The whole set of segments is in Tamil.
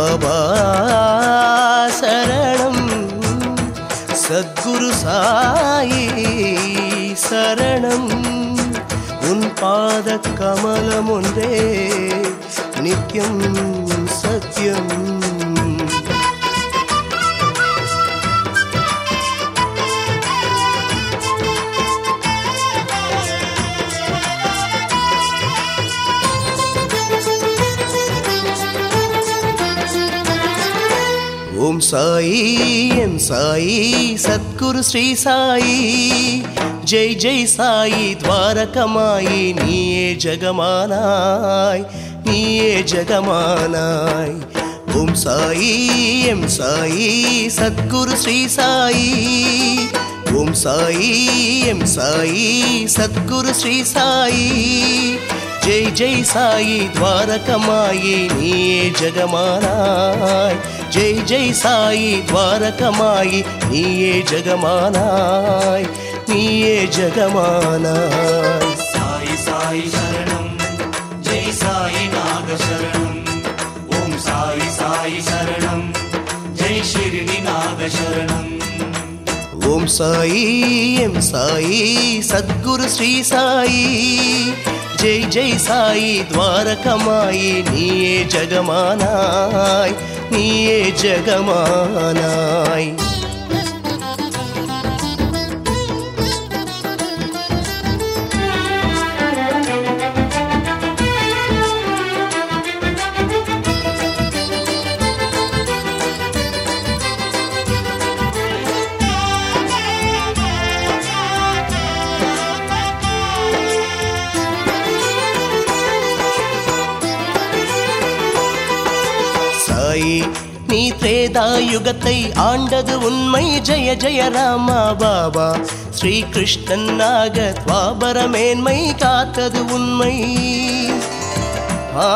பாபா சரணம் சத்குரு சாயி சரணம் உன் பாத கமலம் ஒன்றே நித்யம் சத்யம் ஓம் சாயி எம் சாயி சத்குரு ஸ்ரீ சாயி ஜெய் ஜெய் சாயி துவாரகமாயி நீயே ஜெகமானாய் நீயே ஜெகமானாய் ஓம் சாயி எம் சாயி சத்குரு ஸ்ரீ சாயி ஓம் சாயி எம் சாயி சத்குரு ஸ்ரீ சாயி ஜெய் ஜெய் சாயி துவாரகமாயி நீயே ஜெகமானாய் ஜெய் ஜெய் சாயி துவாரகமாயி நீயே ஜெகமானாய் நீயே ஜெகமானாய் சாயி சாயி சரணம் ஜெய் சாயி நாக சரணம் ஓம் சாயி சாயி சரணம் ஜெய் ஷிரிடி நாக சரணம் ஓம் சாயி எம் சாயி சத்குரு ஸ்ரீ சாயி ஜெய் ஜெய் சாயி துவாரகமாயி நீயே ஜெகமானாய் நீயே ஜெகமானாய் சாயி நீ திரேதாயுகத்தை ஆண்டது உண்மை ஜெய ஜெய ராமா பாபா ஸ்ரீ கிருஷ்ணனாக துவாபர மேன்மை காத்தது உண்மை ஆ,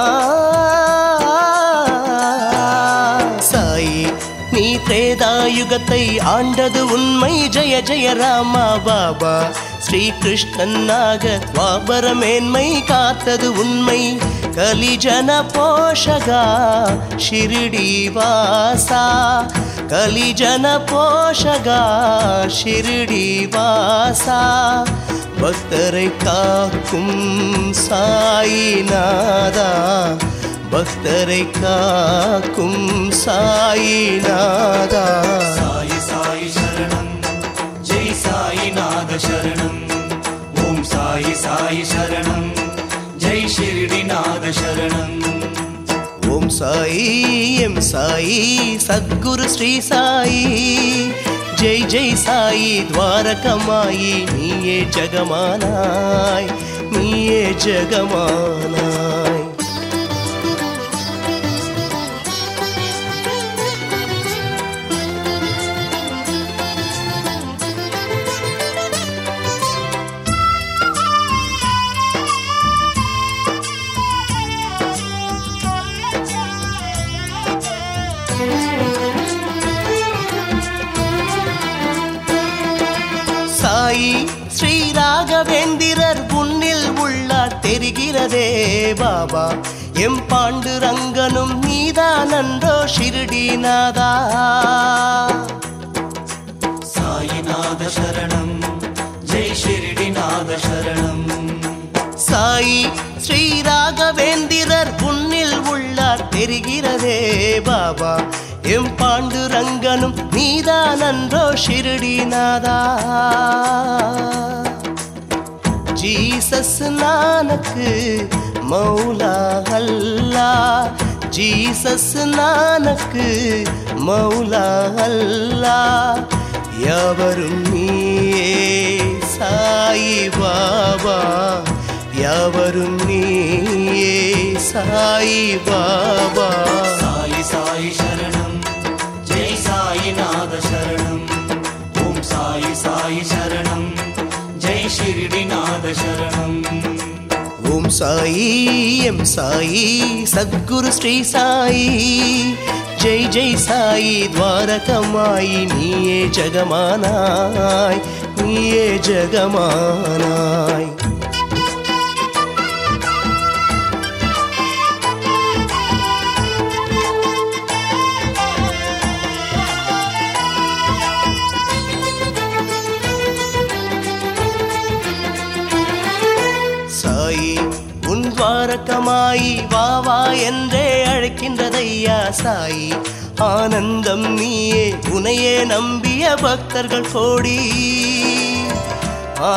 சாயி நீ திரேதாயுகத்தை ஆண்டது உண்மை ஜெய ஜெய ராமா பாபா ஸ்ரீ கிருஷ்ணனாக துவாபர மேன்மை காத்தது உண்மை கலிஜன போஷகா ஷிரிடி வாசா கலிஜன போஷகா ஷிரிடி வாசா பக்தரை காக்கும் சாயிநாதா பக்தரை காக்கும் சாயிநாதா சாயி சாயி சரணம் ஜெய் சாயி நாத சரணம் ஓம் சாயி சாயி சரணம் ஜெய் ஷிரிடி நாத சரணம் ஓம் சாயி எம் சாயி சத்குரு ஸ்ரீ சாயி ஜெய் ஜெய் சாயி துவாரகமாயி நீயே ஜெகமானாய் நீயே ஜெகமானாய் சாயி ஸ்ரீ ராகவேந்திரர் உன்னில் உள்ளார் தெரிகிறதே பாபா எம் பாண்டு ரங்கனும் நீதானன்றோ ஷிருடிநாதா சாயிநாத சரணம் ஜெய் ஷிரிடி நாத சரணம் சாயி ஸ்ரீ ராகவேந்திரர் உன்னில் உள்ளார் தெரிகிறதே பாபா எம் பாண்டு ரங்கனும் நீதானன்றோ ஷிருடிநாதா ஜீசஸ் நானக்கு மௌலா அல்லா ஜீசஸ் நானக்கு மௌலா அல்லா யாவரும் நீயே சாயி பாபா யாவரும் நீயே சாயி பாபா சாயி சாயி சரணம் ஜெய் சாயி நாத சரணம் ஓம் சாயி சாயி சரணம் ஜெய் ஷிரிடி நாத சரணம் ஓம் சாயி எம் சாயி சத்குரு ஸ்ரீ சாயி ஜெய் ஜெய் சாயி துவாரகமாயி நீயே ஜெகமானாய் நீயே ஜெகமானாய் சாயி உன் துவாரகமாயி வா வா என்றே அழைக்கின்றதையா சாயி ஆனந்தம் நீயே உனையே நம்பிய பக்தர்கள் கோடி ஆ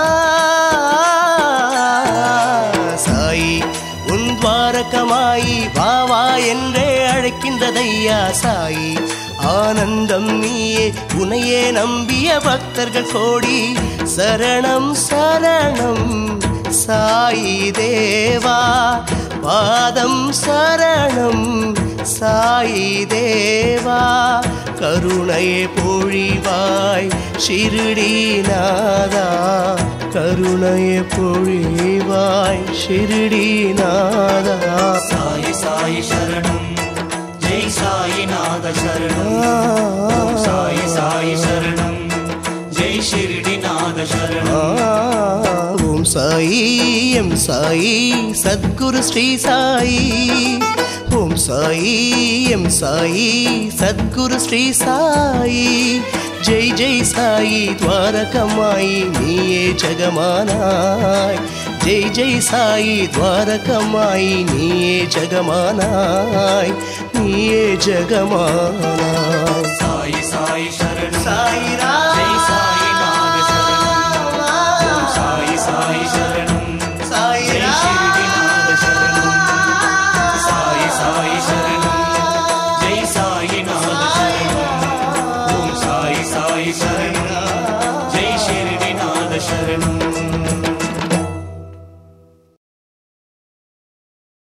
சாயி உன் துவாரகமாயி வா வா என்றே அழைக்கின்றதையா சாயி ஆனந்தம் நீயே உனையே நம்பிய பக்தர்கள் கோடி சரணம் சரணம் சாயி தேவா பாதம் சரணம் சாயி தேவா கருணையே பொழிவாய் ஷிருடிநாதா கருணையே பொழிவாய் ஷிருடிநாதா சாயி சாயி சரணம் ஜெய் சாயிநாத சரணம் ஓம் சாயி சாயி சரணம் ஜெய் ஷிர்டிநாத சரணம் ஓம் சாயி எம் சாயி சத்குரு ஸ்ரீ சாயி ஓம் சாயி எம் சாயி சத்குரு ஸ்ரீ சாயி ஜெய் ஜெய் சாயி துவாரகமாயி நீயே ஜெகமானாய் ஜெய் ஜெய் சாயி துவாரகமாயி நீயே ஜெகமானாய் நீயே ஜெகமானாய் சாயி சாயி சரணம் சாயி